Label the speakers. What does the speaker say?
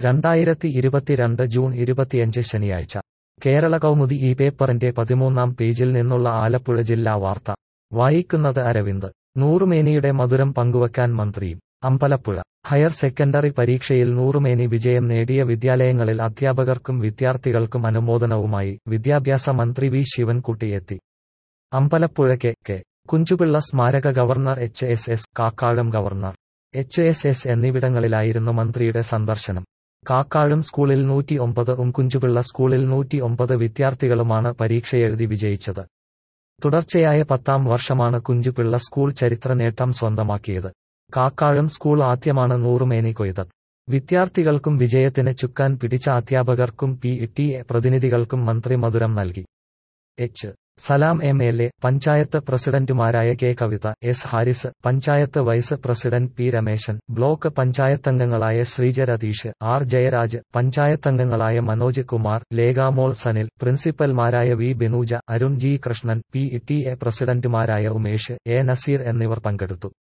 Speaker 1: രണ്ടായിരത്തി ഇരുപത്തിരണ്ട് ജൂൺ ഇരുപത്തിയഞ്ച് ശനിയാഴ്ച കേരള കൗമുദി ഈ പേപ്പറിന്റെ പതിമൂന്നാം പേജിൽ നിന്നുള്ള ആലപ്പുഴ ജില്ലാ വാർത്ത വായിക്കുന്നത് അരവിന്ദ് നൂറുമേനിയുടെ മധുരം പങ്കുവയ്ക്കാൻ മന്ത്രിയും അമ്പലപ്പുഴ ഹയർ സെക്കൻഡറി പരീക്ഷയിൽ നൂറുമേനി വിജയം നേടിയ വിദ്യാലയങ്ങളിൽ അധ്യാപകർക്കും വിദ്യാർത്ഥികൾക്കും അനുമോദനവുമായി വിദ്യാഭ്യാസ മന്ത്രി വി ശിവൻകുട്ടി എത്തി അമ്പലപ്പുഴ കെ കെ കുഞ്ചുപിള്ള സ്മാരക government H S S Kakkazham government H S S എന്നിവിടങ്ങളിലായിരുന്നു മന്ത്രിയുടെ സന്ദർശനം കാക്കാഴും സ്കൂളിൽ നൂറ്റി ഒമ്പത് ഉം കുഞ്ചുപിള്ള സ്കൂളിൽ നൂറ്റി ഒമ്പത് വിദ്യാർത്ഥികളുമാണ് പരീക്ഷയെഴുതി വിജയിച്ചത് തുടർച്ചയായ പത്താം വർഷമാണ് കുഞ്ചുപിള്ള സ്കൂൾ ചരിത്ര നേട്ടം സ്വന്തമാക്കിയത് കാക്കാഴം സ്കൂൾ ആദ്യമാണ് നൂറുമേനി കൊയ്തത് വിദ്യാർത്ഥികൾക്കും വിജയത്തിന് ചുക്കാൻ പിടിച്ച അധ്യാപകർക്കും പി ടി എ പ്രതിനിധികൾക്കും മന്ത്രി മധുരം നൽകി H Salam M L A panchayat പ്രസിഡന്റുമാരായ K Kavitha S Haris panchayat vice president P Rameshan block പഞ്ചായത്തംഗങ്ങളായ ശ്രീജ രതീഷ് ആർ ജയരാജ് പഞ്ചായത്തംഗങ്ങളായ മനോജ് കുമാർ ലേഖാമോൾ സനിൽ പ്രിൻസിപ്പൽമാരായ V Binuja Arun G Krishnan P T A പ്രസിഡന്റുമാരായ ഉമേഷ് എ നസീർ എന്നിവർ പങ്കെടുത്തു